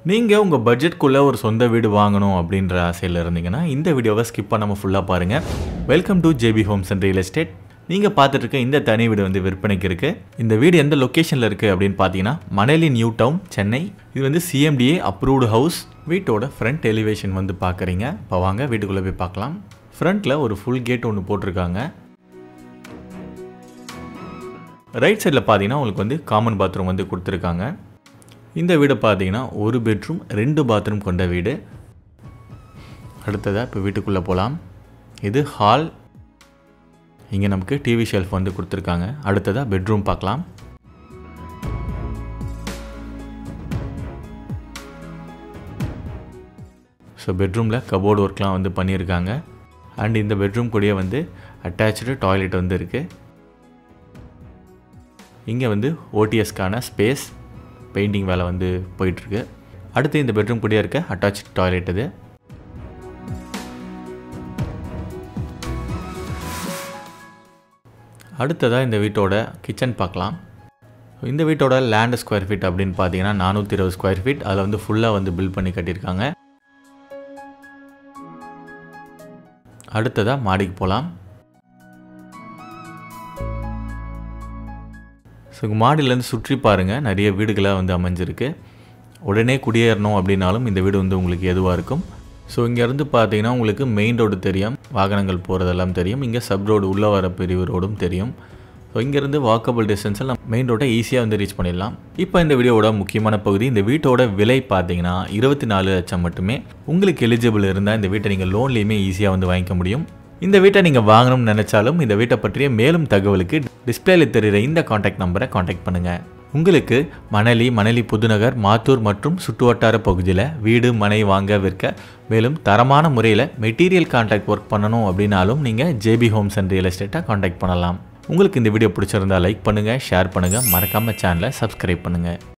நீங்கள் உங்கள் பட்ஜெட்குள்ளே ஒரு சொந்த வீடு வாங்கணும் அப்படின்ற ஆசையில் இருந்தீங்கன்னா இந்த வீடியோவை ஸ்கிப் பண்ணாமல் ஃபுல்லாக பாருங்கள் welcome to JP Holmes and real estate நீங்கள் பார்த்துட்டு இருக்க இந்த தனி வீடு வந்து விற்பனைக்கு இருக்குது இந்த வீடு எந்த லொக்கேஷனில் இருக்குது அப்படின்னு பார்த்தீங்கன்னா மணலி நியூ டவுன் சென்னை இது வந்து சிஎம்டிஏ அப்ரூவ்டு ஹவுஸ் வீட்டோட ஃப்ரண்ட் எலிவேஷன் வந்து பார்க்குறீங்க இப்போ வாங்க வீட்டுக்குள்ளே போய் பார்க்கலாம் ஃப்ரண்ட்டில் ஒரு ஃபுல் கேட் ஒன்று போட்டிருக்காங்க ரைட் சைடில் பார்த்தீங்கன்னா உங்களுக்கு வந்து காமன் பாத்ரூம் வந்து கொடுத்துருக்காங்க இந்த வீடை பார்த்தீங்கன்னா ஒரு பெட்ரூம் ரெண்டு பாத்ரூம் கொண்ட வீடு அடுத்ததாக இப்போ வீட்டுக்குள்ளே போகலாம் இது ஹால் இங்கே நமக்கு டிவி ஷெல்ஃப் வந்து கொடுத்துருக்காங்க அடுத்ததாக பெட்ரூம் பார்க்கலாம் ஸோ பெட்ரூமில் கபோர்டு ஒர்க்லாம் வந்து பண்ணியிருக்காங்க அண்ட் இந்த பெட்ரூம் கூடயே வந்து அட்டாச்சு டாய்லெட் வந்து இருக்குது இங்கே வந்து ஓடிஎஸ்க்கான ஸ்பேஸ் பெயிண்டிங் வேலை வந்து போயிட்டுருக்கு அடுத்து இந்த பெட்ரூம் கூடயே இருக்க அட்டாச் டாய்லெட் இது அடுத்ததாக இந்த வீட்டோட கிச்சன் பார்க்கலாம் இந்த வீட்டோட லேண்ட் ஸ்கொயர் ஃபீட் அப்படின்னு பார்த்தீங்கன்னா நானூற்றி இருபது ஸ்கொயர் ஃபீட் அதில் வந்து ஃபுல்லாக வந்து பில்ட் பண்ணி கட்டியிருக்காங்க அடுத்ததாக மாடிக்கு போகலாம் ஸோ மாடியிலேருந்து சுற்றி பாருங்கள் நிறைய வீடுகளாக வந்து அமைஞ்சிருக்கு உடனே குடியேறணும் அப்படின்னாலும் இந்த வீடு வந்து உங்களுக்கு எதுவாக இருக்கும் ஸோ இங்கேருந்து பார்த்தீங்கன்னா உங்களுக்கு மெயின் ரோடு தெரியும் வாகனங்கள் போகிறதெல்லாம் தெரியும் இங்கே சப் ரோடு உள்ளே வர பிரிவு ரோடும் தெரியும் ஸோ இங்கேருந்து வாக்கபிள் டிஸ்டன்ஸில் நம்ம மெயின் ரோட்டை ஈஸியாக வந்து ரீச் பண்ணிடலாம் இப்போ இந்த வீடியோவோட முக்கியமான பகுதி இந்த வீட்டோட விலை பார்த்தீங்கன்னா இருபத்தி நாலு லட்சம் மட்டுமே உங்களுக்கு எலிஜிபிள் இருந்தால் இந்த வீட்டை நீங்கள் லோன்லேயுமே ஈஸியாக வந்து வாங்கிக்க முடியும் இந்த வீட்டை நீங்கள் வாங்கணும்னு நினச்சாலும் இந்த வீட்டை பற்றிய மேலும் தகவலுக்கு டிஸ்பிளேல தெரிகிற இந்த காண்டாக்ட் நம்பரை காண்டாக்ட் பண்ணுங்கள் உங்களுக்கு மணலி மணலி புதுநகர் மாத்தூர் மற்றும் சுற்றுவட்டார பகுதியில் வீடு மனை வாங்க விற்க மேலும் தரமான முறையில் மெட்டீரியல் கான்ட்ராக்ட் ஒர்க் பண்ணணும் அப்படின்னாலும் நீங்கள் ஜேபி ஹோம்ஸ் அண்ட் ரியல் எஸ்டேட்டை காண்டாக்ட் பண்ணலாம் உங்களுக்கு இந்த வீடியோ பிடிச்சிருந்தா லைக் பண்ணுங்கள் ஷேர் பண்ணுங்கள் மறக்காமல் சேனலை சப்ஸ்கிரைப் பண்ணுங்கள்